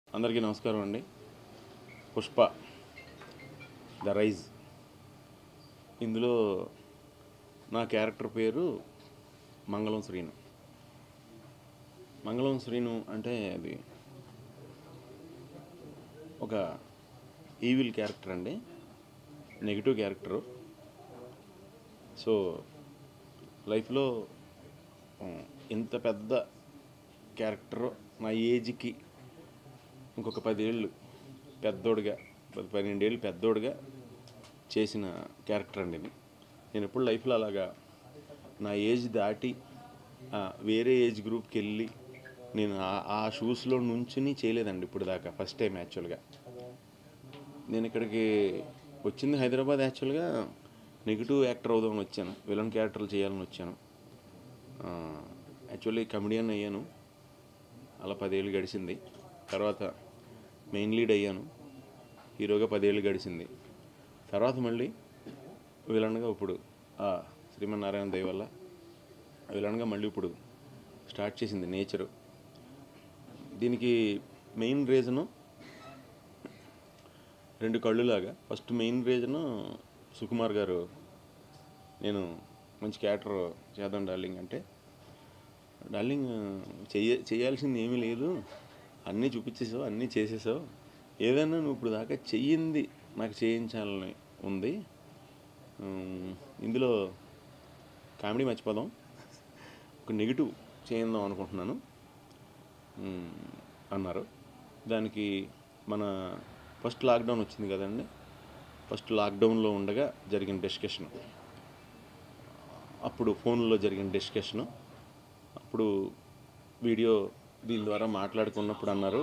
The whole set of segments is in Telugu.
అందరికీ నమస్కారం అండి పుష్ప ద రైజ్ ఇందులో నా క్యారెక్టర్ పేరు మంగళం శ్రీను మంగళం శ్రీను అంటే అది ఒక ఈవిల్ క్యారెక్టర్ అండి నెగిటివ్ క్యారెక్టరు సో లైఫ్లో ఉమ్, ఇంత పెద్ద క్యారెక్టర్ నా ఏజ్కి ఇంకొక పదేళ్ళు పెద్దోడుగా పది పన్నెండేళ్ళు పెద్దోడుగా చేసిన క్యారెక్టర్ అండి ఇది నేను ఎప్పుడు లైఫ్లో అలాగా నా ఏజ్ దాటి ఆ, వేరే ఏజ్ గ్రూప్కి వెళ్ళి నేను ఆ- ఆ షూస్లో నుంచుని చేయలేదండి ఇప్పుడు దాకా ఫస్ట్ టైం యాక్చువల్గా నేను ఇక్కడికి వచ్చింది హైదరాబాద్ యాక్చువల్గా నెగిటివ్ యాక్టర్ అవుదామని వచ్చాను విలన్ క్యారెక్టర్లు చేయాలని వచ్చాను యాక్చువల్లీ కమెడియన్ అయ్యాను అలా పదేళ్ళు గడిచింది తర్వాత మెయిన్ లీడ్ అయ్యాను హీరోగా పదేళ్ళు గడిచింది తర్వాత మళ్ళీ విలన్గా ఇప్పుడు ఆ శ్రీమన్నారాయణ దయ వల్ల విలన్గా మళ్ళీ ఇప్పుడు స్టార్ట్ చేసింది నేచరు దీనికి మెయిన్ రీజను రెండు కళ్ళులాగా ఫస్ట్ మెయిన్ రీజను సుకుమార్ గారు నేను మంచి క్యారెక్టర్ చేద్దాం డార్లింగ్ అంటే డార్లింగ్ చెయ్య చేయాల్సింది ఏమీ లేదు అన్నీ చూపించేసావు అన్నీ చేసేసావు ఏదైనా నువ్వు ఇప్పుడు దాకా చెయ్యింది నాకు చేయించాలని ఉంది ఉమ్, ఇందులో కామెడీ మర్చిపోదాం ఒక నెగిటివ్ చేయిందాం అనుకుంటున్నాను ఉమ్, అన్నారు దానికి మన ఫస్ట్ లాక్డౌన్ వచ్చింది కదండి ఫస్ట్ లాక్డౌన్లో ఉండగా జరిగిన డిస్కషన్ అప్పుడు ఫోన్లో జరిగిన డిస్కషను అప్పుడు వీడియో దీని ద్వారా మాట్లాడుకున్నప్పుడు అన్నారు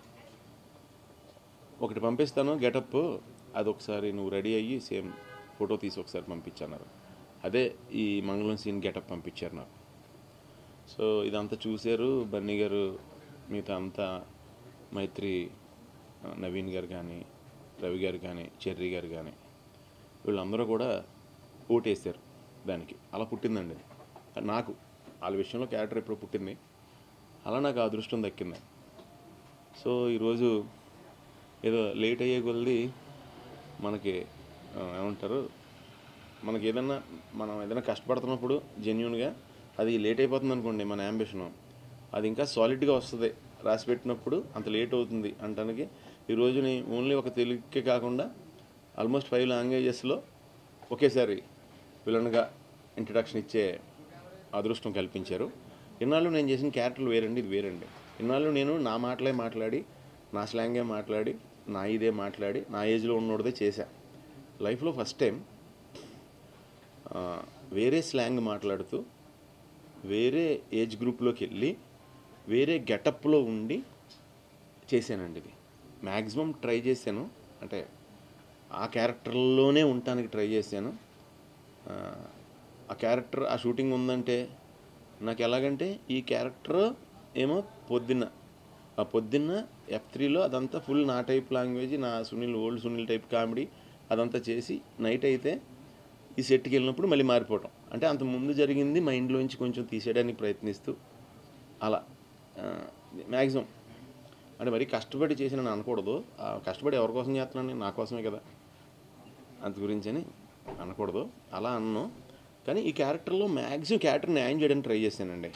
ఒకటి పంపిస్తాను గెటప్ అది ఒకసారి నువ్వు రెడీ అయ్యి సేమ్ ఫోటో తీసి ఒకసారి పంపించన్నారు అదే ఈ మంగళం సీన్ గెటప్ పంపించారు నాకు సో ఇదంతా చూశారు బన్నీ గారు మిగతా అంతా మైత్రి ఆ, నవీన్ గారు కానీ రవి గారు కానీ చెర్రీ గారు కానీ వీళ్ళందరూ కూడా ఓటేశారు దానికి అలా పుట్టిందండి అది నాకు వాళ్ళ విషయంలో క్యారెక్టర్ ఎప్పుడు పుట్టింది అలా నాకు ఆ అదృష్టం దక్కింది సో ఈరోజు ఏదో లేట్ అయ్యే కొలది మనకి ఆ, ఏమంటారు మనకి ఏదన్నా మనం ఏదైనా కష్టపడుతున్నప్పుడు జెన్యున్గా అది లేట్ అయిపోతుంది అనుకోండి మన యాంబిషన్ అది ఇంకా సాలిడ్గా వస్తుంది రాసి పెట్టినప్పుడు అంత లేట్ అవుతుంది అంటానికి ఈ రోజుని ఓన్లీ ఒక తెలుగుకే కాకుండా ఆల్మోస్ట్ ఫైవ్ లాంగ్వేజెస్లో ఒకేసారి విలన్గా ఇంట్రడక్షన్ ఇచ్చే అదృష్టం కల్పించారు ఇన్నాళ్ళు నేను చేసిన క్యారెక్టర్లు వేరండి ఇది వేరండి ఇన్నాళ్ళు నేను నా మాటలే మాట్లాడి నా స్లాంగే మాట్లాడి నా ఇదే మాట్లాడి నా ఏజ్లో ఉన్నోడిదే చేశా లైఫ్లో ఫస్ట్ టైం ఆ, వేరే స్లాంగ్ మాట్లాడుతూ వేరే ఏజ్ గ్రూప్లోకి వెళ్ళి వేరే గెటప్లో ఉండి చేశానండి ఇది మ్యాక్సిమం ట్రై చేశాను అంటే ఆ క్యారెక్టర్లోనే ఉండటానికి ట్రై చేశాను ఆ, ఆ క్యారెక్టర్ ఆ షూటింగ్ ఉందంటే నాకు ఎలాగంటే ఈ క్యారెక్టర్ ఏమో పొద్దున్న ఆ పొద్దున్న ఎఫ్ త్రీలో అదంతా ఫుల్ నా టైప్ లాంగ్వేజ్ నా Sunil old Sunil type comedy అదంతా చేసి నైట్ అయితే ఈ సెట్కి వెళ్ళినప్పుడు మళ్ళీ మారిపోవటం అంటే అంత ముందు జరిగింది మైండ్లోంచి కొంచెం తీసేయడానికి ప్రయత్నిస్తూ అలా మ్యాక్సిమం అంటే మరీ కష్టపడి చేసిన నేను అనకూడదు ఆ కష్టపడి ఎవరి కోసం చేస్తున్నాను నేను? నా కోసమే కదా అంత గురించి అని అనకూడదు అలా అన్ను కానీ ఈ క్యారెక్టర్లో మ్యాక్సిమం క్యారెక్టర్ న్యాయం చేయడానికి ట్రై చేశానండి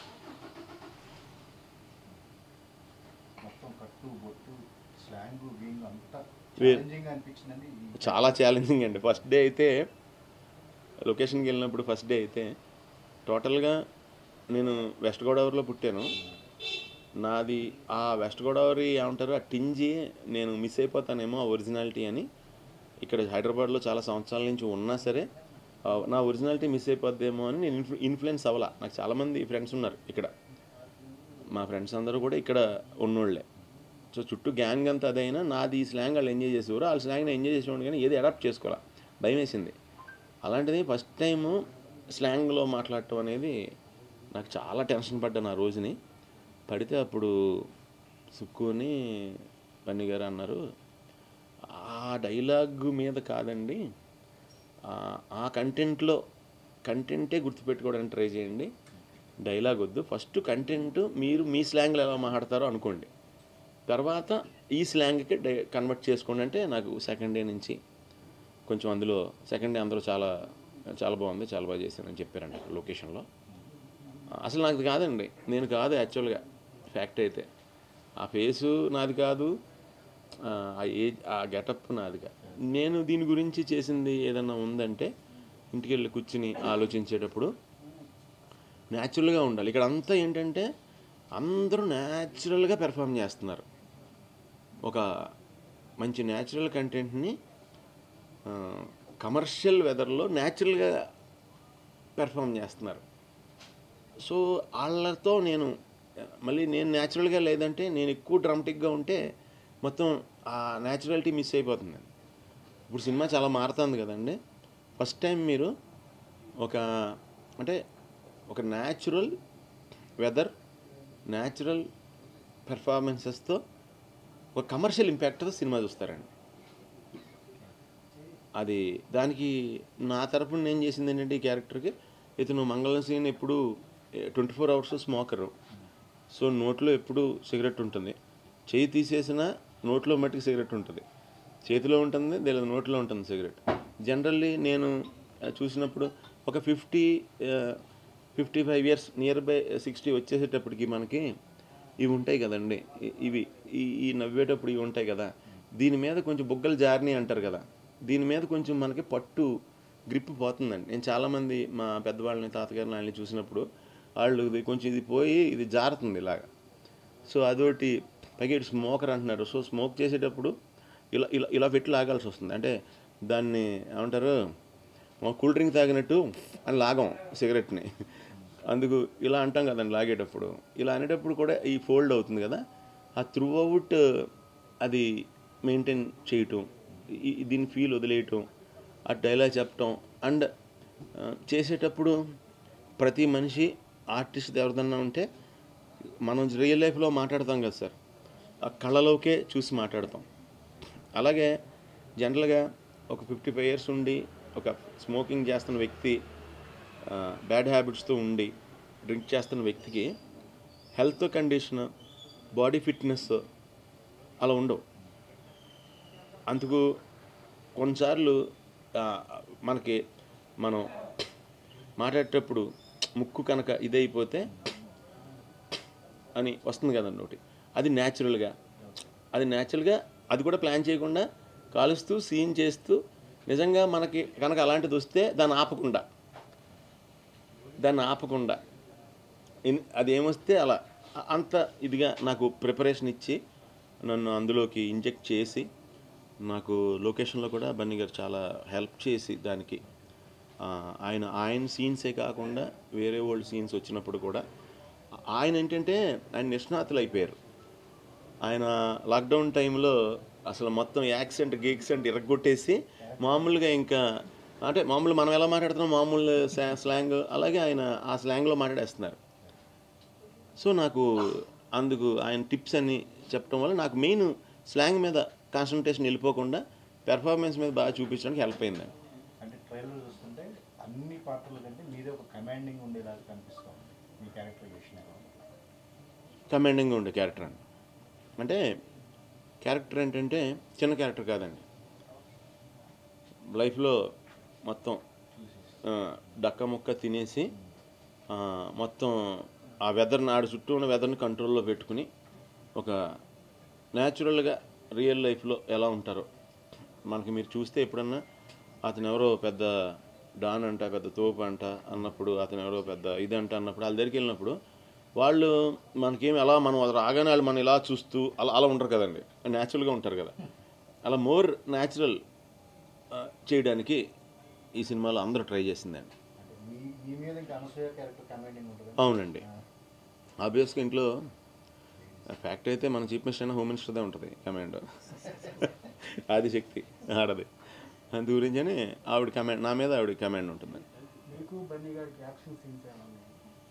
మొత్తం కట్టు బొట్టు స్లాంగ్ గీంగ్ అంతా వే- ఛాలెంజింగ్ అనిపించిందండి ఈ చాలా ఛాలెంజింగ్ అండి ఫస్ట్ డే అయితే లొకేషన్కి వెళ్ళినప్పుడు ఫస్ట్ డే అయితే టోటల్గా నేను వెస్ట్ గోదావరిలో పుట్టాను నాది ఆ వెస్ట్ గోదావరి ఏమంటారు ఆ టింజి నేను మిస్ అయిపోతానేమో ఆ ఒరిజినాలిటీ అని ఇక్కడ హైదరాబాద్లో చాలా సంవత్సరాల నుంచి ఉన్నా సరే ఆ, నా ఒరిజినాలిటీ మిస్ అయిపోద్దేమో అని నేను ఇన్ఫ్లు ఇన్ఫ్లుయెన్స్ అవ్వాల నాకు చాలామంది ఫ్రెండ్స్ ఉన్నారు ఇక్కడ మా ఫ్రెండ్స్ అందరూ కూడా ఇక్కడ ఉన్నోళ్ళే సో చుట్టూ గ్యాంగ్ అంతా అదైనా నాది ఈ స్లాంగ్ వాళ్ళు ఎంజాయ్ చేసేవారు వాళ్ళ స్లాంగ్ ఎంజాయ్ చేసేవాడు కానీ ఏది అడాప్ట్ చేసుకోవాలా భయం వేసింది అలాంటిది ఫస్ట్ టైము స్లాంగ్లో మాట్లాడటం అనేది నాకు చాలా టెన్షన్ పడ్డాను ఆ రోజుని పడితే అప్పుడు సుక్కుని పన్ని గారు అన్నారు ఆ డైలాగ్ మీద కాదండి ఆ- ఆ కంటెంట్లో కంటెంటే గుర్తుపెట్టుకోవడానికి ట్రై చేయండి డైలాగ్ వద్దు ఫస్ట్ కంటెంట్ మీరు మీ స్లాంగ్లో ఎలా మాట్లాడతారో అనుకోండి తర్వాత ఈ స్లాంగ్కి డై- కన్వర్ట్ చేసుకోండి అంటే నాకు సెకండ్ డే నుంచి కొంచెం అందులో సెకండ్ డే అందరూ చాలా చాలా బాగుంది చాలా బాగా చేశానని చెప్పారండి అక్కడ లొకేషన్లో అసలు నాకు కాదండి నేను కాదు యాక్చువల్గా ఫ్యాక్ట్ అయితే ఆ ఫేసు నాది కాదు ఆ ఆ ఏజ్ ఆ గెటప్ నాది కాదు నేను దీని గురించి చేసింది ఏదన్నా ఉందంటే ఇంటికి వెళ్ళి కూర్చుని ఆలోచించేటప్పుడు న్యాచురల్గా ఉండాలి ఇక్కడ అంతా ఏంటంటే అందరూ న్యాచురల్గా పెర్ఫామ్ చేస్తున్నారు ఒక మంచి న్యాచురల్ కంటెంట్ని కమర్షియల్ వెదర్లో న్యాచురల్గా పెర్ఫామ్ చేస్తున్నారు సో వాళ్ళతో నేను మళ్ళీ నేను న్యాచురల్గా లేదంటే నేను ఎక్కువ డ్రామటిక్గా ఉంటే మొత్తం ఆ న్యాచురాలిటీ మిస్ అయిపోతుంది ఇప్పుడు సినిమా చాలా మారుతుంది కదండి ఫస్ట్ టైం మీరు ఒక అంటే ఒక న్యాచురల్ వెదర్ న్యాచురల్ పెర్ఫార్మెన్సెస్తో ఒక కమర్షియల్ ఇంపాక్ట్తో సినిమా చూస్తారండి అది దానికి నా తరపున నేను చేసింది ఏంటంటే ఈ క్యారెక్టర్కి ఇతను మంగళం సీన్ ఎప్పుడు twenty four hours smoker so నోట్లో ఎప్పుడు సిగరెట్ ఉంటుంది చేయి తీసేసిన నోట్లో మట్టికి సిగరెట్ ఉంటుంది చేతిలో ఉంటుంది లేదా నోట్లో ఉంటుంది సిగరెట్ జనరల్లీ నేను ఆ, చూసినప్పుడు ఒక fifty fifty five years near by sixty వచ్చేసేటప్పటికి మనకి ఇవి ఉంటాయి కదండి ఇ- ఇవి ఈ ఈ నవ్వేటప్పుడు ఇవి ఉంటాయి కదా దీని మీద కొంచెం బుగ్గలు జారిని అంటారు కదా దీని మీద కొంచెం మనకి పట్టు గ్రిప్ పోతుందండి నేను చాలామంది మా పెద్దవాళ్ళని తాతగారిని వాళ్ళని చూసినప్పుడు వాళ్ళు ఇది కొంచెం ఇది పోయి ఇది జారుతుంది ఇలాగా సో అదొకటి పైగా ఇటు స్మోకర్ అంటున్నారు సో స్మోక్ చేసేటప్పుడు ఇలా ఇలా ఇలా పెట్టి లాగాల్సి వస్తుంది అంటే దాన్ని ఏమంటారు మా కూల్ డ్రింక్ తాగినట్టు అని లాగం సిగరెట్ని అందుకు ఇలా అంటాం కదండి లాగేటప్పుడు ఇలా అనేటప్పుడు కూడా ఈ ఫోల్డ్ అవుతుంది కదా ఆ త్రూ అవుట్ అది మెయింటైన్ చేయటం ఈ- ఈ- దీని ఫీల్ వదిలేయటం ఆ డైలాగ్ చెప్పటం అండ్ చేసేటప్పుడు ప్రతి మనిషి ఆర్టిస్ట్ ఎవరిదన్నా ఉంటే మనం రియల్ లైఫ్లో మాట్లాడతాం కదా సార్ ఆ కళలోకే చూసి మాట్లాడతాం అలాగే జనరల్గా ఒక ఫిఫ్టీ ఫైవ్ ఇయర్స్ ఉండి ఒక స్మోకింగ్ చేస్తున్న వ్యక్తి బ్యాడ్ హ్యాబిట్స్తో ఉండి డ్రింక్ చేస్తున్న వ్యక్తికి హెల్త్ కండిషన్ బాడీ ఫిట్నెస్ అలా ఉండవు అందుకు కొన్నిసార్లు ఆ, మనకి మనం మాట్లాడేటప్పుడు ముక్కు కనుక ఇదైపోతే అని వస్తుంది కదండి ఒకటి అది న్యాచురల్గా అది న్యాచురల్గా అది కూడా ప్లాన్ చేయకుండా కాలుస్తూ సీన్ చేస్తూ నిజంగా మనకి కనుక అలాంటిది వస్తే దాన్ని ఆపకుండా దాన్ని ఆపకుండా ఇన్- అది ఏమొస్తే అలా అ- అంత ఇదిగా నాకు ప్రిపరేషన్ ఇచ్చి నన్ను అందులోకి ఇంజెక్ట్ చేసి నాకు లొకేషన్లో కూడా బన్నీ గారు చాలా హెల్ప్ చేసి దానికి ఆ, ఆయన ఆయన సీన్సే కాకుండా వేరే ఓల్డ్ సీన్స్ వచ్చినప్పుడు కూడా ఆయన ఏంటంటే ఆయన నిష్ణాతులు అయిపోయారు ఆయన లాక్డౌన్ టైంలో అసలు మొత్తం యాక్సెంట్ గీక్సెంట్ ఇరగొట్టేసి మామూలుగా ఇంకా అంటే మామూలు మనం ఎలా మాట్లాడుతున్నాం మామూలు స్లా- స్లాంగ్ అలాగే ఆయన ఆ స్లాంగ్లో మాట్లాడేస్తున్నారు సో నాకు అందుకు ఆయన టిప్స్ అన్ని చెప్పడం వల్ల నాకు మెయిన్ స్లాంగ్ మీద కాన్సన్ట్రేషన్ వెళ్ళిపోకుండా పెర్ఫార్మెన్స్ మీద బాగా చూపించడానికి హెల్ప్ అయిందండి అంటే ట్రైలర్ చూస్తుంటే అన్ని పాత్రల కంటే మీదే ఒక కమాండింగ్ ఉండేలాగా కనిపిస్తుంది మీ క్యారెక్టర్ చేసిన కమాండింగ్గా ఉండే క్యారెక్టర్ అండి అంటే క్యారెక్టర్ ఏంటంటే చిన్న క్యారెక్టర్ కాదండి లైఫ్లో మొత్తం ఆ, డక్క ముక్క తినేసి ఆ, మొత్తం ఆ వెదర్ని ఆడ చుట్టూ ఉన్న వెదర్ని కంట్రోల్లో పెట్టుకుని ఒక న్యాచురల్గా రియల్ లైఫ్లో ఎలా ఉంటారో మనకి మీరు చూస్తే ఎప్పుడన్నా అతను ఎవరో పెద్ద డాన్ అంట పెద్ద తోపు అంట అన్నప్పుడు అతను ఎవరో పెద్ద ఇది అంట అన్నప్పుడు వాళ్ళ దగ్గరికి వెళ్ళినప్పుడు వాళ్ళు మనకేం ఎలా మనం అది రాగానే వాళ్ళు మనం ఇలా చూస్తూ అలా అలా ఉంటారు కదండి న్యాచురల్గా ఉంటారు కదా అలా మోర్ న్యాచురల్ చేయడానికి ఈ సినిమాలో అందరూ ట్రై చేసిందండి అంటే మీ మీ మీద ఇంకా అనసూయ క్యారెక్టర్ కమాండింగ్ ఉంటుంది అవునండి ఆబ్వియస్గా ఇంట్లో ఫ్యాక్ట్ అయితే మన చీఫ్ మినిస్టర్ అయినా హోమ్ మినిస్టర్దే ఉంటుంది కమాండ్ ఆదిశక్తి ఆడది అందు గురించని ఆవిడ కమాండ్ నా మీద ఆవిడ కమాండ్ ఉంటుందండి మీకు బన్నీ గారికి యాక్షన్ సీన్స్ ఏమైనా ఉన్నాయా?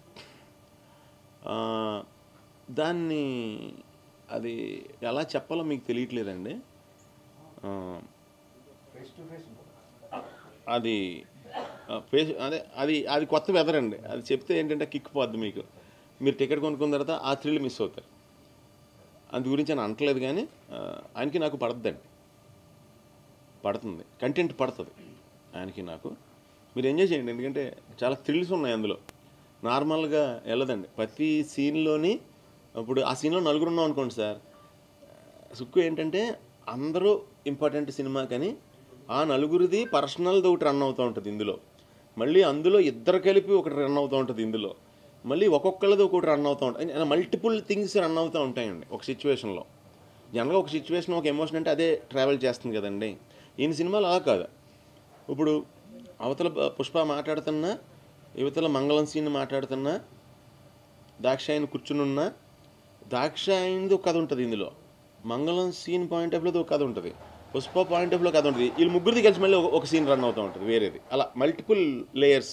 ఆ, దాన్ని అది ఎలా చెప్పాలో మీకు తెలియట్లేదండి ఆ, ఫేస్ టు ఫేస్ ఉంటుంది అది ఆ, ఫేస్ అదే అది అది కొత్త వెదర్ అండి అది చెప్తే ఏంటంటే కిక్ పోద్ది మీకు మీరు టికెట్ కొనుక్కున్న తర్వాత ఆ థ్రిల్ మిస్ అవుతారు అందు గురించి అని అనట్లేదు కానీ ఆ, ఆయనకి నాకు పడద్దండి పడుతుంది కంటెంట్ పడుతుంది ఆయనకి నాకు మీరు ఎంజాయ్ చేయండి ఎందుకంటే చాలా థ్రిల్స్ ఉన్నాయి అందులో నార్మల్గా వెళ్ళదండి ప్రతి సీన్లోని ఇప్పుడు ఆ సీన్లో నలుగురు ఉన్నాం అనుకోండి సార్ సుక్కు ఏంటంటే అందరూ ఇంపార్టెంట్ సినిమా కానీ ఆ నలుగురిది పర్సనల్ది ఒకటి రన్ అవుతూ ఉంటుంది ఇందులో మళ్ళీ అందులో ఇద్దరు కలిపి ఒకటి రన్ అవుతూ ఉంటుంది ఇందులో మళ్ళీ ఒక్కొక్కరిది ఒకటి రన్ అవుతూ ఉంటుంది మల్టిపుల్ థింగ్స్ రన్ అవుతూ ఉంటాయండి ఒక సిచ్యువేషన్లో జనరల్గా ఒక సిచ్యువేషన్ ఒక ఎమోషన్ అంటే అదే ట్రావెల్ చేస్తుంది కదండి ఈయన సినిమాలు అలా కాదు ఇప్పుడు అవతల ప- పుష్ప మాట్లాడుతున్నా యువతల మంగళం సీన్ మాట్లాడుతున్నా దాక్షాయని కూర్చునున్నా దాక్షాయనిది ఒక కథ ఉంటుంది ఇందులో మంగళం సీన్ పాయింట్ ఆఫ్ వ్యూలో ఒక కథ ఉంటుంది పుష్ప పాయింట్ ఆఫ్ వ్యూలో కథ ఉంటుంది వీళ్ళు ముగ్గురిది కలిసి మళ్ళీ ఒక- ఒక సీన్ రన్ అవుతూ ఉంటుంది వేరేది అలా మల్టిపుల్ లేయర్స్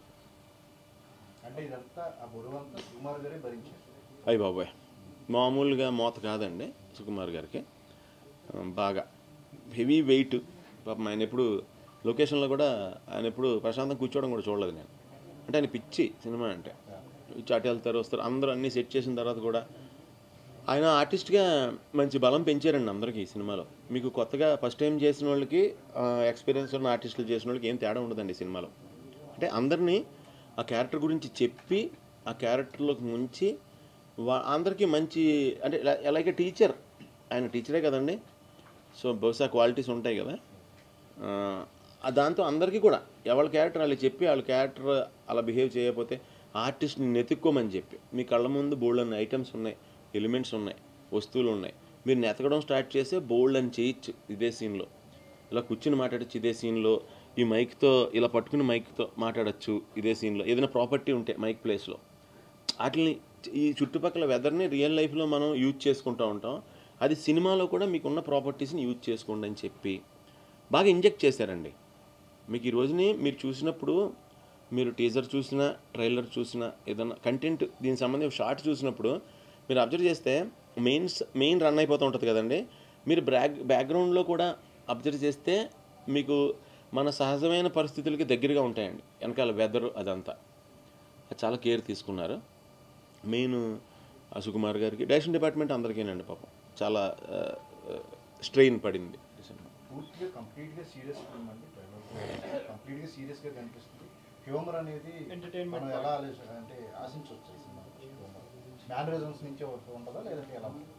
అంటే ఇదంతా ఆ బరువంతా సుకుమార్ గారే భరించారు అయ్యి బాబాయ్ మామూలుగా మోత కాదండి సుకుమార్ గారికి ఆ, బాగా హెవీ వెయిట్ పాపం ఆయన ఎప్పుడు లొకేషన్లో కూడా ఆయన ఎప్పుడు ప్రశాంతం కూర్చోవడం కూడా చూడలేదు నేను అంటే ఆయన పిచ్చి సినిమా అంటే చాటి వెళ్తారు వస్తారు అందరూ అన్నీ సెట్ చేసిన తర్వాత కూడా ఆయన ఆర్టిస్ట్గా మంచి బలం పెంచారండి అందరికీ ఈ సినిమాలో మీకు కొత్తగా ఫస్ట్ టైం చేసిన వాళ్ళకి ఎక్స్పీరియన్స్ ఉన్న ఆర్టిస్టులు చేసిన వాళ్ళకి ఏం తేడా ఉండదండి ఈ సినిమాలో అంటే అందరినీ ఆ క్యారెక్టర్ గురించి చెప్పి ఆ క్యారెక్టర్లోకి ముంచి వా అందరికీ మంచి అంటే లైక్ టీచర్ ఆయన టీచరే కదండి సో బహుశా క్వాలిటీస్ ఉంటాయి కదా ఆ, ఆ దాంతో అందరికీ కూడా ఎవరి క్యారెక్టర్ వాళ్ళు చెప్పి వాళ్ళ క్యారెక్టర్ అలా బిహేవ్ చేయకపోతే ఆర్టిస్ట్ని నెతుక్కోమని చెప్పి మీ కళ్ళ ముందు బోల్డ్ అన్ని ఐటమ్స్ ఉన్నాయి ఎలిమెంట్స్ ఉన్నాయి వస్తువులు ఉన్నాయి మీరు నెతకడం స్టార్ట్ చేస్తే బోల్డ్ అని చేయొచ్చు ఇదే సీన్లో ఇలా కూర్చుని మాట్లాడచ్చు ఇదే సీన్లో ఈ మైక్తో ఇలా పట్టుకుని మైక్తో మాట్లాడచ్చు ఇదే సీన్లో ఏదైనా ప్రాపర్టీ ఉంటే మైక్ ప్లేస్లో వాటిని ఈ చుట్టుపక్కల వెదర్ని రియల్ లైఫ్లో మనం యూజ్ చేసుకుంటూ ఉంటాం అది సినిమాలో కూడా మీకున్న ప్రాపర్టీస్ని యూజ్ చేసుకోండి అని చెప్పి బాగా ఇంజెక్ట్ చేశారండి మీకు ఈ రోజుని మీరు చూసినప్పుడు మీరు టీజర్ చూసినా ట్రైలర్ చూసినా ఏదైనా కంటెంట్ దీనికి సంబంధించిన షార్ట్ చూసినప్పుడు మీరు అబ్జర్వ్ చేస్తే మెయిన్స్ మెయిన్ రన్ అయిపోతూ ఉంటుంది కదండి మీరు బ్యాక్ బ్యాక్గ్రౌండ్లో కూడా అబ్జర్వ్ చేస్తే మీకు మన సహజమైన పరిస్థితులకి దగ్గరగా ఉంటాయండి వెనకాల వెదర్ అదంతా అది చాలా కేర్ తీసుకున్నారు మెయిన్ ఆ సుకుమార్ గారికి డైరెక్షన్ డిపార్ట్మెంట్ అందరికీనండి పాపం చాలా స్ట్రెయిన్ పడింది పూర్తిగా కంప్లీట్గా సీరియస్ ఫిల్మ్ అండి ట్రైలర్ కంప్లీట్గా సీరియస్గా కనిపిస్తుంది హ్యూమర్ అనేది Entertainment మనం ఎలా ఆలోచ అంటే ఆశించవచ్చు ఈ సినిమా హ్యూమర్ మ్యానరిజమ్స్ నుంచి ఒకటి ఉంటుందా లేదంటే ఎలా ఉంటుంది?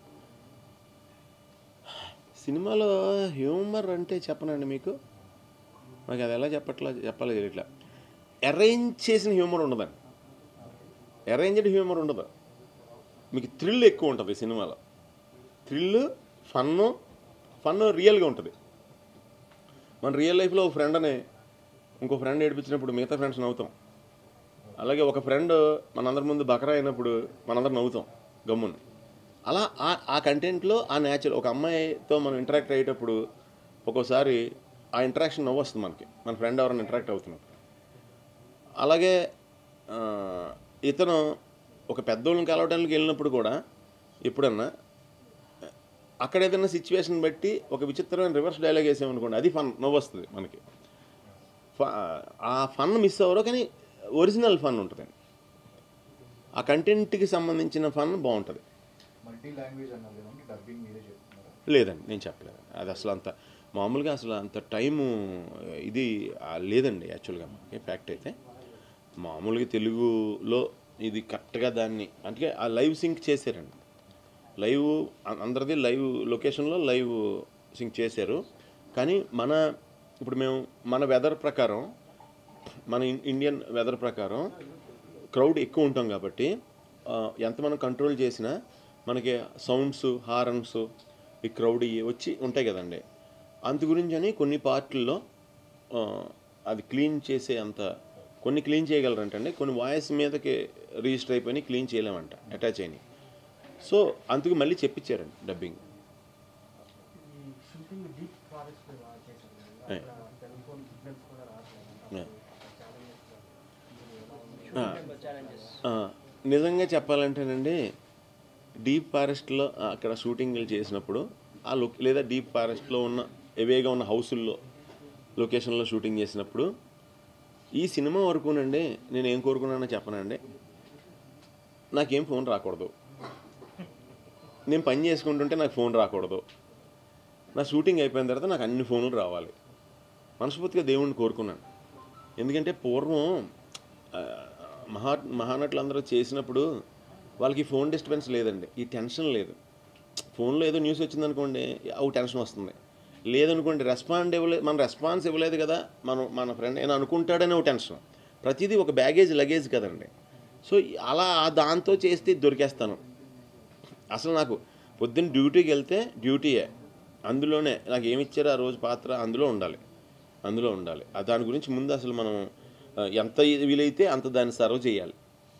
సినిమాలో హ్యూమర్ అంటే చెప్పనండి మీకు నాకు అది ఎలా చెప్పట్లా చెప్పాలి తెలియట్లా అరేంజ్ చేసిన హ్యూమర్ ఉండదండి అరేంజ్డ్ హ్యూమర్ ఉండదు మీకు థ్రిల్ ఎక్కువ ఉంటుంది ఈ సినిమాలో థ్రిల్ ఫన్ను ఫన్ రియల్గా ఉంటుంది మన రియల్ లైఫ్లో ఒక ఫ్రెండ్ అని ఇంకో ఫ్రెండ్ ఏడిపించినప్పుడు మిగతా ఫ్రెండ్స్ నవ్వుతాం అలాగే ఒక ఫ్రెండ్ మనందరి ముందు బకరా అయినప్పుడు మనందరం నవ్వుతాం గమ్ముని అలా ఆ ఆ కంటెంట్లో ఆ నేచర్ ఒక అమ్మాయితో మనం ఇంటరాక్ట్ అయ్యేటప్పుడు ఒక్కోసారి ఆ ఇంటరాక్షన్ నవ్వు వస్తుంది మనకి మన ఫ్రెండ్ ఎవరైనా ఇంటరాక్ట్ అవుతున్నప్పుడు అలాగే ఆ, ఇతను ఒక పెద్దోళ్ళని కలవడానికి వెళ్ళినప్పుడు కూడా ఎప్పుడన్నా అక్కడ ఏదైనా సిచ్యువేషన్ బట్టి ఒక విచిత్రమైన రివర్స్ డైలాగ్ వేసామనుకోండి అది ఫన్ నవ్వు వస్తుంది మనకి ఫ- ఆ ఫన్ మిస్ అవ్వరు కానీ ఒరిజినల్ ఫన్ ఉంటుంది ఆ కంటెంట్కి సంబంధించిన ఫన్ బాగుంటుంది మల్టీ లాంగ్వేజ్ అన్నారు కదండి డబ్బింగ్ మీరే చెప్తున్నారా లేదండి నేను చెప్పలేదు అది అసలు అంత మామూలుగా అసలు అంత టైము ఇది ఆ, లేదండి యాక్చువల్గా మనకి ఫ్యాక్ట్ అయితే మామూలుగా తెలుగులో ఇది కరెక్ట్గా దాన్ని అంటే ఆ లైవ్ సింక్ చేశారండి లైవ్ అ- అందరిది లైవ్ లొకేషన్లో లైవ్ సింక్ చేశారు కానీ మన ఇప్పుడు మేము మన వెదర్ ప్రకారం మన ఇన్- ఇండియన్ వెదర్ ప్రకారం క్రౌడ్ ఎక్కువ ఉంటాం కాబట్టి ఆ, ఎంత మనం కంట్రోల్ చేసినా మనకి సౌండ్స్ హారన్స్ ఈ క్రౌడ్ ఇవి వచ్చి ఉంటాయి కదండి అందు గురించి అని కొన్ని పార్ట్లలో అది క్లీన్ చేసే అంత కొన్ని క్లీన్ చేయగలరంటండి కొన్ని వాయిస్ మీదకి రిజిస్టర్ అయిపోయి క్లీన్ చేయలేమంట అటాచ్ అయినాయి సో అందుకు మళ్ళీ చెప్పించారండి డబ్బింగ్ ఈ షూటింగ్ డీప్ ఫారెస్ట్ చేశారు కదా, Yeah. అక్కడ టెలిఫోన్ సిగ్నల్స్ కూడా రావట్లేదు Yeah. ఛాలెంజెస్ ఆ, నిజంగా చెప్పాలంటేనండి డీప్ ఫారెస్ట్లో అక్కడ షూటింగ్లు చేసినప్పుడు ఆ లొ లేదా డీప్ ఫారెస్ట్లో ఉన్న ఎవేగా ఉన్న హౌసుల్లో లొకేషన్లో షూటింగ్ చేసినప్పుడు ఈ సినిమా వరకునండి నేను ఏం కోరుకున్నానో చెప్పనండి నాకేం ఫోన్ రాకూడదు నేను పని చేసుకుంటుంటే నాకు ఫోన్ రాకూడదు నా షూటింగ్ అయిపోయిన తర్వాత నాకు అన్ని ఫోన్లు రావాలి మనస్ఫూర్తిగా దేవుణ్ణి కోరుకున్నాను ఎందుకంటే పూర్వం ఆ, మహా మహానటులందరూ చేసినప్పుడు వాళ్ళకి ఫోన్ డిస్టర్బెన్స్ లేదండి ఈ టెన్షన్ లేదు ఫోన్లో ఏదో న్యూస్ వచ్చిందనుకోండి అవు టెన్షన్ వస్తుంది లేదనుకోండి రెస్పాండ్ ఇవ్వలేదు మన రెస్పాన్స్ ఇవ్వలేదు కదా మనం మన ఫ్రెండ్ ఏమైనా అనుకుంటాడనే ఒక టెన్షన్ ప్రతిదీ ఒక బ్యాగేజ్ లగేజ్ కదండి సో అలా దాంతో చేస్తే దొరికేస్తాను అసలు నాకు పొద్దున్న డ్యూటీకి వెళ్తే డ్యూటీయే అందులోనే నాకు ఏమి ఇచ్చారో ఆ రోజు పాత్ర అందులో ఉండాలి అందులో ఉండాలి ఆ దాని గురించి ముందు అసలు మనం ఆ, ఎంత వీలైతే అంత దాన్ని సర్వ్ చేయాలి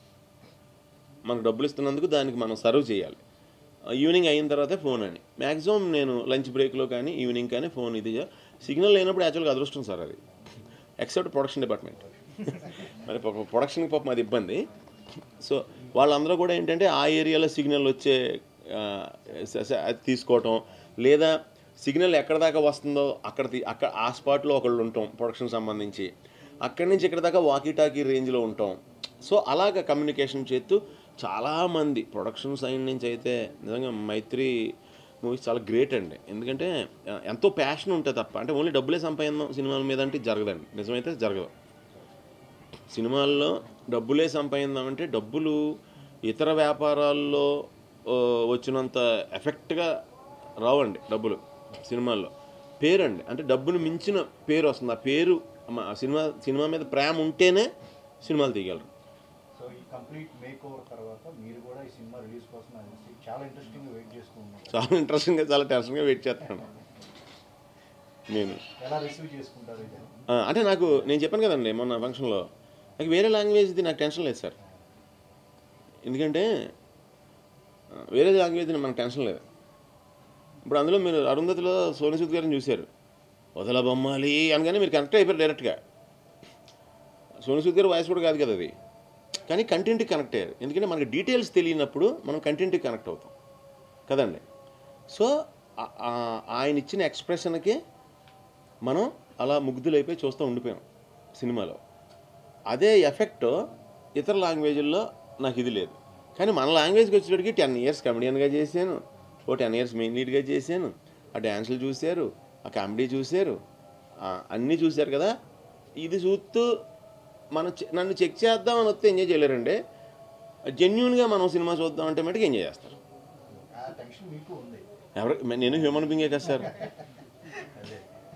మనకు డబ్బులు ఇస్తున్నందుకు దానికి మనం సర్వ్ చేయాలి ఆ, ఈవినింగ్ అయిన తర్వాతే ఫోన్ అని మ్యాక్సిమం నేను లంచ్ బ్రేక్లో కానీ ఈవినింగ్ కానీ ఫోన్ ఇది చే- సిగ్నల్ లేనప్పుడు యాక్చువల్గా అదృష్టం సార్ అది ఎక్సెప్ట్ ప్రొడక్షన్ డిపార్ట్మెంట్ మరి పాపం ప్రొడక్షన్కి పాపం అది ఇబ్బంది సో వాళ్ళందరూ కూడా ఏంటంటే ఆ ఏరియాలో సిగ్నల్ వచ్చే ఆ, స- స- అది తీసుకోవటం లేదా సిగ్నల్ ఎక్కడ దాకా వస్తుందో అక్కడ తీ- అక్కడ ఆ స్పాట్లో ఒకళ్ళు ఉంటాం ప్రొడక్షన్ సంబంధించి అక్కడి నుంచి ఇక్కడ దాకా వాకీ టాకీ రేంజ్లో ఉంటాం సో అలాగ కమ్యూనికేషన్ చేస్తూ చాలామంది ప్రొడక్షన్ సైడ్ నుంచి అయితే నిజంగా మైత్రి మూవీస్ చాలా గ్రేట్ అండి ఎందుకంటే ఆ, ఎంతో ప్యాషన్ ఉంటుంది తప్ప అంటే ఓన్లీ డబ్బులే సంపాదిందాం సినిమాల మీద అంటే జరగదండి నిజమైతే జరగదు సినిమాల్లో డబ్బులే సంపాదిందామంటే డబ్బులు ఇతర వ్యాపారాల్లో ఆ, వచ్చినంత ఎఫెక్ట్గా రావండి డబ్బులు సినిమాల్లో పేరండి అంటే డబ్బును మించిన పేరు వస్తుంది ఆ పేరు మ- ఆ సినిమా సినిమా మీద ప్రేమ ఉంటేనే సినిమాలు తీయగలరు సో ఈ కంప్లీట్ మేక్ ఓవర్ తర్వాత మీరు కూడా ఈ సినిమా రిలీజ్ కోసం నాకు తెలిసి చాలా ఇంట్రెస్టింగ్ వెయిట్ చేసుకుంటున్నారు చాలా ఇంట్రెస్టింగ్గా చాలా టెన్షన్గా వెయిట్ చేస్తాను నేను ఎలా రిసీవ్ చేసుకుంటారు ఇది ఆ, అంటే నాకు నేను చెప్పాను కదండి మొన్న ఫంక్షన్లో నాకు వేరే లాంగ్వేజ్ది నాకు టెన్షన్ లేదు సార్ ఎందుకంటే ఆ, వేరే లాంగ్వేజ్ది మనకు టెన్షన్ లేదు ఇప్పుడు అందులో మీరు అరుంధతిలో సోని సూద్ గారిని చూశారు వదల బొమ్మాలి అనగానే మీరు కనెక్ట్ అయిపోయారు డైరెక్ట్గా సోని సూద్ గారి వాయిస్ కూడా కాదు కదా అది కానీ కంటెంట్కి కనెక్ట్ అయ్యారు ఎందుకంటే మనకి డీటెయిల్స్ తెలియనప్పుడు మనం కంటెంట్కి కనెక్ట్ అవుతాం కదండి సో ఆ- ఆ- ఆయన ఇచ్చిన ఎక్స్ప్రెషన్కి మనం అలా ముగ్ధులైపోయి చూస్తూ ఉండిపోయాం సినిమాలో అదే ఎఫెక్ట్ ఇతర లాంగ్వేజ్ల్లో నాకు ఇది లేదు కానీ మన లాంగ్వేజ్కి వచ్చేటప్పటికి టెన్ ఇయర్స్ కమెడియన్గా చేశాను ఓ టెన్ ఇయర్స్ మెయిన్ లీడ్గా చేశాను ఆ డ్యాన్సులు చూశారు ఆ కామెడీ చూశారు ఆ, అన్నీ చూశారు కదా ఇది చూస్తూ మనం చె- నన్ను చెక్ చేద్దామని వస్తే ఎంజాయ్ చేయలేరండి జెన్యున్గా మనం సినిమా చూద్దాం అంటే మటుకు ఎంజాయ్ చేస్తారు ఆ టెన్షన్ మీకు ఉంది ఎవరు నేను హ్యూమన్ బీయింగే కదా సార్ అదే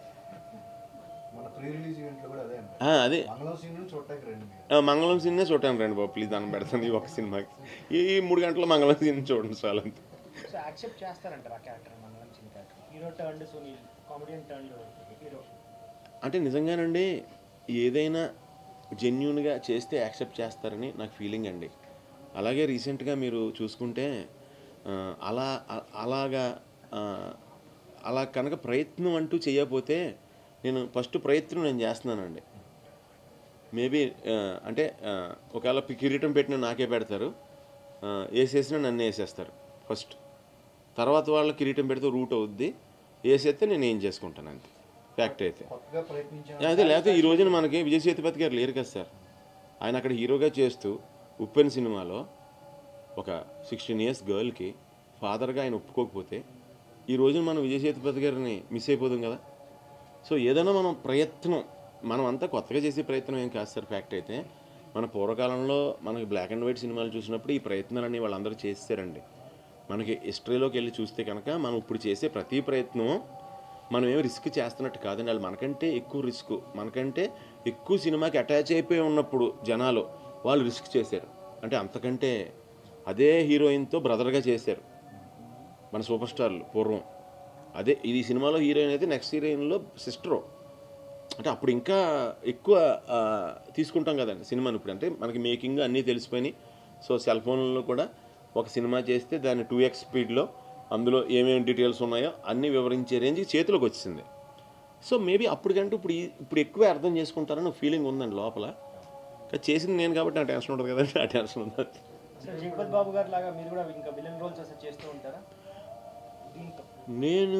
మన ప్రీ రిలీజ్ ఈవెంట్లో కూడా అదే అండి ఆ, అదే మంగళం సీన్ చూడటానికి రండి మీరు ఆ, మంగళం సీన్నే చూడటాను రండి బాబు ప్లీజ్ దాన్ని పెడతాను ఈ ఒక సినిమాకి ఈ మూడు గంటల మంగళం సీన్ చూడండి చాలు అంతే సో యాక్సెప్ట్ చేస్తారంటారు ఆ క్యారెక్టర్ మంగళం చిన్న character hero turn Sunil comedian turn hero అంటే నిజంగానండి ఏదైనా జెన్యున్గా చేస్తే యాక్సెప్ట్ చేస్తారని నాకు ఫీలింగ్ అండి అలాగే రీసెంట్గా మీరు చూసుకుంటే ఆ, అలా అ- అలాగా ఆ, అలా కనుక ప్రయత్నం అంటూ చేయకపోతే నేను ఫస్ట్ ప్రయత్నం నేను చేస్తున్నానండి మేబీ అంటే ఆ, ఒకవేళ పి- కిరీటం పెట్టిన నాకే పెడతారు ఆ, వేసేసిన నన్ను వేసేస్తారు ఫస్ట్ తర్వాత వాళ్ళ కిరీటం పెడితే రూట్ అవుద్ది వేసేస్తే నేను ఏం చేసుకుంటాను అంతే ఫ్యాక్ట్ అయితే కొత్తగా ప్రయత్నించాను అదే లేకపోతే ఈ రోజున మనకి విజయ్ సేతుపతి గారు లేరు కదా సార్ ఆయన అక్కడ హీరోగా చేస్తూ ఉప్పెన్ సినిమాలో ఒక సిక్స్టీన్ ఇయర్స్ గర్ల్కి ఫాదర్గా ఆయన ఒప్పుకోకపోతే ఈ రోజున మనం విజయ్ సేతుపతి గారిని మిస్ అయిపోదాం కదా సో ఏదైనా మనం ప్రయత్నం మనం అంతా కొత్తగా చేసే ప్రయత్నం ఏం కాదు సార్ ఫ్యాక్ట్ అయితే మన పూర్వకాలంలో మనకి బ్లాక్ అండ్ వైట్ సినిమాలు చూసినప్పుడు ఈ ప్రయత్నాలన్నీ వాళ్ళందరూ చేస్తారండి మనకి హిస్టరీలోకి వెళ్ళి చూస్తే కనుక మనం ఇప్పుడు చేసే ప్రతి ప్రయత్నం మనం ఏం రిస్క్ చేస్తున్నట్టు కాదండి వాళ్ళు మనకంటే ఎక్కువ రిస్క్ మనకంటే ఎక్కువ సినిమాకి అటాచ్ అయిపోయి ఉన్నప్పుడు జనాలు వాళ్ళు రిస్క్ చేశారు అంటే అంతకంటే అదే హీరోయిన్తో బ్రదర్గా చేశారు మన సూపర్ స్టార్లు పూర్వం అదే ఇది సినిమాలో హీరోయిన్ అయితే నెక్స్ట్ హీరోయిన్లో సిస్టరు అంటే అప్పుడు ఇంకా ఎక్కువ ఆ, తీసుకుంటాం కదండి సినిమాని ఇప్పుడు అంటే మనకి మేకింగ్ అన్నీ తెలిసిపోయినాయి సో సెల్ ఫోన్లో కూడా ఒక సినిమా చేస్తే దాన్ని టూ ఎక్స్ స్పీడ్లో అందులో ఏమేమి డీటెయిల్స్ ఉన్నాయో అన్నీ వివరించే రేంజ్కి చేతిలోకి వచ్చింది సో మేబీ అప్పటికంటే ఇప్పుడు ఈ- ఇప్పుడు ఎక్కువ అర్థం చేసుకుంటారని ఫీలింగ్ ఉందండి లోపల కానీ చేసింది నేను కాబట్టి నా టెన్షన్ ఉంటుంది కదండి ఆ టెన్షన్ ఉంది సో జగపత్ బాబు గారు లాగా మీరు కూడా ఇంకా విలన్ రోల్స్ అసలు చేస్తూ ఉంటారా దీంతో నేను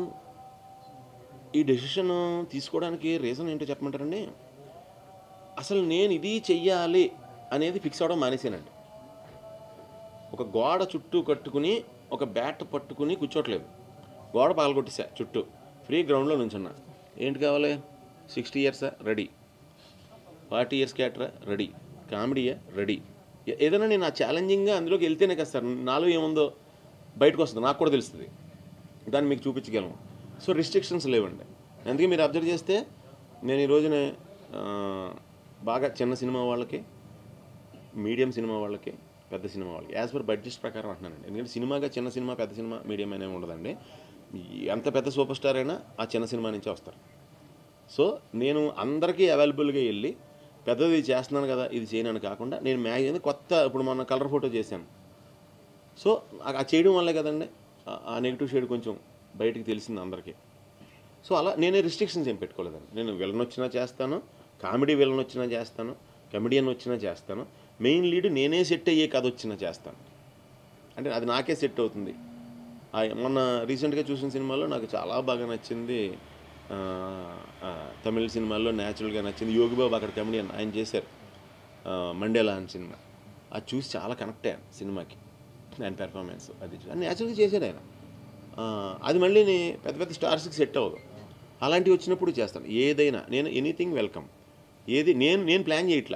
ఈ డెసిషన్ తీసుకోవడానికి రీజన్ ఏంటో చెప్పమంటారండి అసలు నేను ఇది చెయ్యాలి అనేది ఫిక్స్ అవడం మానేసానండి ఒక గోడ చుట్టూ కట్టుకుని ఒక బ్యాట్ పట్టుకుని కూర్చోట్లేదు గోడ పగలగొట్టేసా చుట్టూ ఫ్రీ గ్రౌండ్లో నుంచున్నా ఏంటి కావాలి సిక్స్టీ ఇయర్సా రెడీ ఫార్టీ ఇయర్స్ క్యాటరా రెడీ కామెడీయా రెడీ ఏ- ఏదైనా నేను ఆ ఛాలెంజింగ్గా అందులోకి వెళ్తేనే కదా సార్ నాలో ఏముందో బయటకు వస్తుంది నాకు కూడా తెలుస్తుంది దాన్ని మీకు చూపించగలను సో రిస్ట్రిక్షన్స్ లేవండి అందుకే మీరు అబ్జర్వ్ చేస్తే నేను ఈ రోజున ఆ, బాగా చిన్న సినిమా వాళ్ళకి మీడియం సినిమా వాళ్ళకి పెద్ద సినిమా వాళ్ళకి యాజ్ పర్ బడ్జెట్ ప్రకారం అంటున్నానండి ఎందుకంటే సినిమాగా చిన్న సినిమా పెద్ద సినిమా మీడియం అనేవి ఉండదండి ఎంత పెద్ద సూపర్ స్టార్ అయినా ఆ చిన్న సినిమా నుంచే వస్తారు సో నేను అందరికీ అవైలబుల్గా వెళ్ళి పెద్దది చేస్తున్నాను కదా ఇది చేయనని కాకుండా నేను మ్యాగజైన్ కొత్త ఇప్పుడు మొన్న కలర్ ఫోటో చేశాను సో ఆ- ఆ చేయడం వల్లే కదండి ఆ- ఆ నెగిటివ్ షేడ్ కొంచెం బయటికి తెలిసింది అందరికీ సో అలా నేనే రిస్ట్రిక్షన్స్ ఏం పెట్టుకోలేదండి నేను విలన్ వచ్చినా చేస్తాను కామెడీ విలన్ వచ్చినా చేస్తాను కమెడియన్ వచ్చినా చేస్తాను మెయిన్ లీడ్ నేనే సెట్ అయ్యే కథ వచ్చినా చేస్తాను అంటే అది నాకే సెట్ అవుతుంది ఆ మొన్న రీసెంట్గా చూసిన సినిమాలో నాకు చాలా బాగా నచ్చింది ఆ, ఆ, తమిళ సినిమాల్లో న్యాచురల్గా నచ్చింది యోగి బాబు అక్కడ కమెడియన్ ఆయన చేశారు ఆ, మండేలా అని సినిమా అది చూసి చాలా కనెక్ట్ అయ్యాను సినిమాకి ఆయన పెర్ఫార్మెన్స్ అది చూ- అది న్యాచురల్గా చేశాడు ఆయన ఆ, అది మళ్ళీ నీ- పెద్ద పెద్ద స్టార్స్కి సెట్ అవ్వదు అలాంటివి వచ్చినప్పుడు చేస్తాను ఏదైనా నేను ఎనీథింగ్ వెల్కమ్ ఏది నేను నేను ప్లాన్ చేయట్లా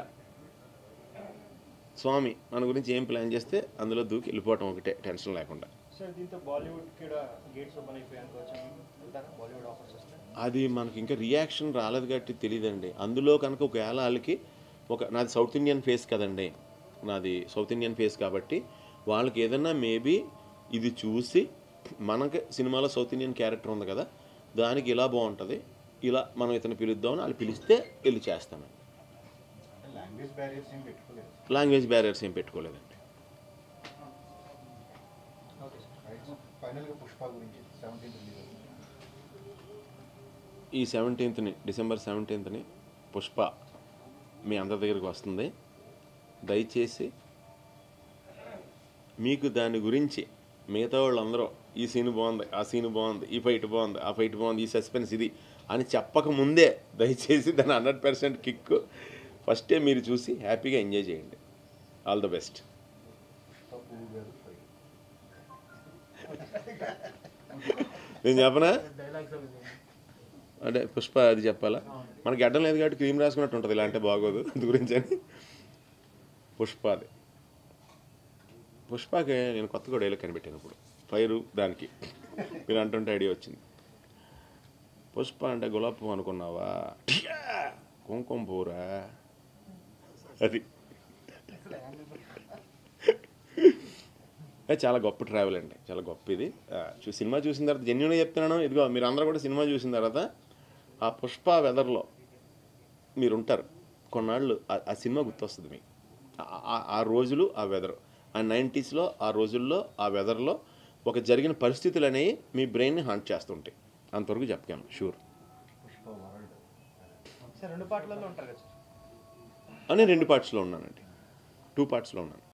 స్వామి మన గురించి ఏం ప్లాన్ చేస్తే అందులో దూకి వెళ్ళిపోవటం ఒకటే టెన్షన్ లేకుండా సార్ దీంతో బాలీవుడ్ కూడా గేట్స్ ఓపెన్ అయిపోయాను వచ్చాను వెళ్తారా బాలీవుడ్ ఆఫర్స్ వస్తే అది మనకి ఇంకా రియాక్షన్ రాలేదు కాబట్టి తెలియదండి అందులో కనుక ఒకవేళ వాళ్ళకి ఒక నాది సౌత్ ఇండియన్ ఫేస్ కదండి నాది సౌత్ ఇండియన్ ఫేస్ కాబట్టి వాళ్ళకి ఏదన్నా మేబీ ఇది చూసి మనకి సినిమాలో సౌత్ ఇండియన్ క్యారెక్టర్ ఉంది కదా దానికి ఇలా బాగుంటుంది ఇలా మనం ఇతను పిలుద్దామని వాళ్ళు పిలిస్తే వెళ్ళి చేస్తాను లాంగ్వేజ్ బ్యారియర్స్ ఏం పెట్టుకోలేదు లాంగ్వేజ్ బ్యారియర్స్ ఏం పెట్టుకోలేదండి ఓకే సార్ రైట్ ఫైనల్గా పుష్ప గురించి సెవెంటీన్త్ రిలీజ్ అవుతుంది ఈ సెవెంటీన్త్ని డిసెంబర్ సెవెంటీన్త్ని పుష్ప మీ అందరి దగ్గరికి వస్తుంది దయచేసి మీకు దాని గురించి మిగతా వాళ్ళందరూ ఈ సీన్ బాగుంది ఆ సీన్ బాగుంది ఈ ఫైట్ బాగుంది ఆ ఫైట్ బాగుంది ఈ సస్పెన్స్ ఇది అని చెప్పక ముందే దయచేసి దాని హండ్రెడ్ పర్సెంట్ కిక్ ఫస్టే మీరు చూసి హ్యాపీగా ఎంజాయ్ చేయండి ఆల్ ద బెస్ట్ పుష్ప పువ్వు గారు ఫైట్ నేను చెప్పనా డైలాగ్స్ అంటే పుష్ప అది చెప్పాలా మనకి అడ్డం లేదు కాబట్టి క్రీమ్ రాసుకున్నట్టు ఉంటుంది ఇలా అంటే బాగోదు అందు గురించి అని పుష్ప అది పుష్పకి నేను కొత్తగా డైలాగ్ కనిపెట్టాను ఇప్పుడు ఫైరు దానికి మీరు అంటుంటే ఐడియా వచ్చింది పుష్ప అంటే గులాబ్ పువ్వు అనుకున్నావా ఠియా! కుంకుమ పువ్వురా అది ఏ, చాలా గొప్ప ట్రావెల్ అండి చాలా గొప్ప ఇది ఆ, చూ సినిమా చూసిన తర్వాత జెన్యున్గా చెప్తున్నాను ఇదిగో మీరు అందరూ కూడా సినిమా చూసిన తర్వాత ఆ పుష్ప వెదర్లో మీరు ఉంటారు కొన్నాళ్ళు ఆ- ఆ సినిమా గుర్తొస్తుంది మీకు ఆ- ఆ- ఆ రోజులు ఆ వెదర్ ఆ నైంటీస్లో ఆ రోజుల్లో ఆ వెదర్లో ఒక జరిగిన పరిస్థితులు అనేవి మీ బ్రెయిన్ని హాంట్ చేస్తుంటాయి అంతవరకు చెప్పగలను షూర్ పుష్ప వరల్డ్ సార్ రెండు పాటలలో ఉంటారు కదా సార్ అని రెండు పార్ట్స్లో ఉన్నానండి టూ పార్ట్స్లో ఉన్నాను